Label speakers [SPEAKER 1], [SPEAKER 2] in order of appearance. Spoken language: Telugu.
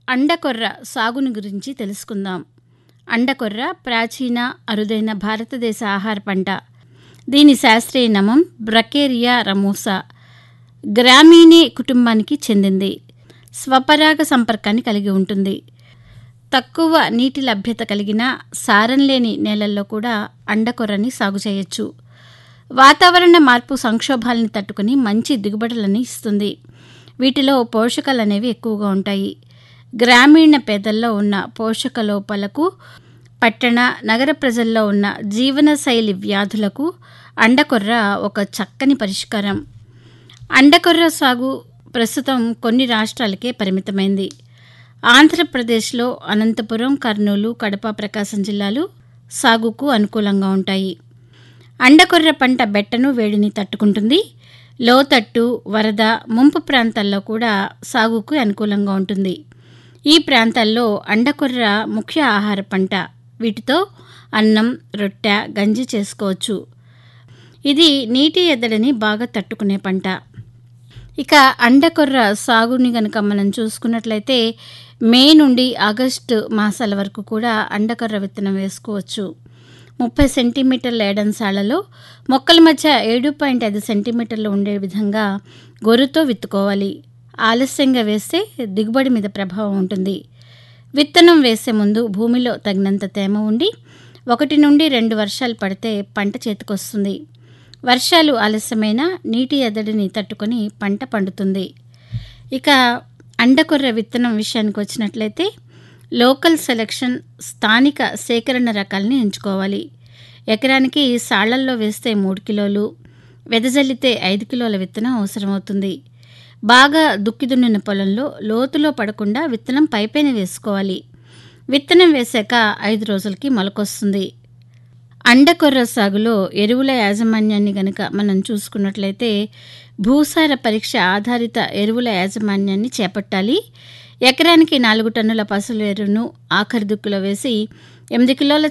[SPEAKER 1] అండకొర్ర సాగుని గురించి తెలుసుకుందాం అండకొర్ర ప్రాచీన అరుదైన భారతదేశ ఆహార పంట దీని శాస్త్రీయ నామం బ్రకేరియా రమోసా గ్రామీణీ కుటుంబానికి చెందింది స్వపరాగ సంపర్కాన్ని కలిగి ఉంటుంది తక్కువ నీటి లభ్యత కలిగిన సారం లేని నేలల్లో కూడా అండకొర్రని సాగు చేయొచ్చు వాతావరణ మార్పు సంక్షోభాలని తట్టుకుని మంచి దిగుబడులని ఇస్తుంది వీటిలో పోషకాలు అనేవి ఎక్కువగా ఉంటాయి గ్రామీణ పేదల్లో ఉన్న పోషక లోపాలకు పట్టణ నగర ప్రజల్లో ఉన్న జీవనశైలి వ్యాధులకు అండకొర్ర ఒక చక్కని పరిష్కారం అండకొర్ర సాగు ప్రస్తుతం కొన్ని రాష్ట్రాలకే పరిమితమైంది ఆంధ్రప్రదేశ్లో అనంతపురం కర్నూలు కడప ప్రకాశం జిల్లాలు సాగుకు అనుకూలంగా ఉంటాయి అండకొర్ర పంట బెట్టను వేడిని తట్టుకుంటుంది లోతట్టు వరద ముంపు ప్రాంతాల్లో కూడా సాగుకు అనుకూలంగా ఉంటుంది ఈ ప్రాంతాల్లో అండకొర్ర ముఖ్య ఆహార పంట వీటితో అన్నం రొట్టె గంజి చేసుకోవచ్చు ఇది నీటి ఎద్దడిని బాగా తట్టుకునే పంట ఇక అండకొర్ర సాగుని గనక మనం చూసుకున్నట్లయితే మే నుండి ఆగస్టు మాసాల వరకు కూడా అండకొర్ర విత్తనం వేసుకోవచ్చు ముప్పై సెంటీమీటర్ల ఏడంసాలలో మొక్కల మధ్య ఏడు పాయింట్ ఐదు సెంటీమీటర్లు ఉండే విధంగా గొర్రుతో విత్తుకోవాలి ఆలస్యంగా వేస్తే దిగుబడి మీద ప్రభావం ఉంటుంది విత్తనం వేసే ముందు భూమిలో తగినంత తేమ ఉండి ఒకటి నుండి రెండు వర్షాలు పడితే పంట చేతికొస్తుంది వర్షాలు ఆలస్యమైన నీటి ఎద్దడిని తట్టుకొని పంట పండుతుంది ఇక అండకొర్ర విత్తనం విషయానికి వచ్చినట్లయితే లోకల్ సెలక్షన్ స్థానిక సేకరణ రకాలని ఎంచుకోవాలి ఎకరానికి సాళ్లల్లో వేస్తే మూడు కిలోలు వెదజల్లితే ఐదు కిలోల విత్తనం అవసరమవుతుంది బాగా దుక్కి దున్నిన పొలంలో లోతులో పడకుండా విత్తనం పైపైన వేసుకోవాలి విత్తనం వేశాక ఐదు రోజులకి మొలకొస్తుంది అండకొర్ర సాగులో ఎరువుల యాజమాన్యాన్ని గనక మనం చూసుకున్నట్లయితే భూసార పరీక్ష ఆధారిత ఎరువుల యాజమాన్యాన్ని చేపట్టాలి ఎకరానికి నాలుగు టన్నుల పసులు ఎరువును ఆఖరి దుక్కులో వేసి ఎనిమిది కిలోల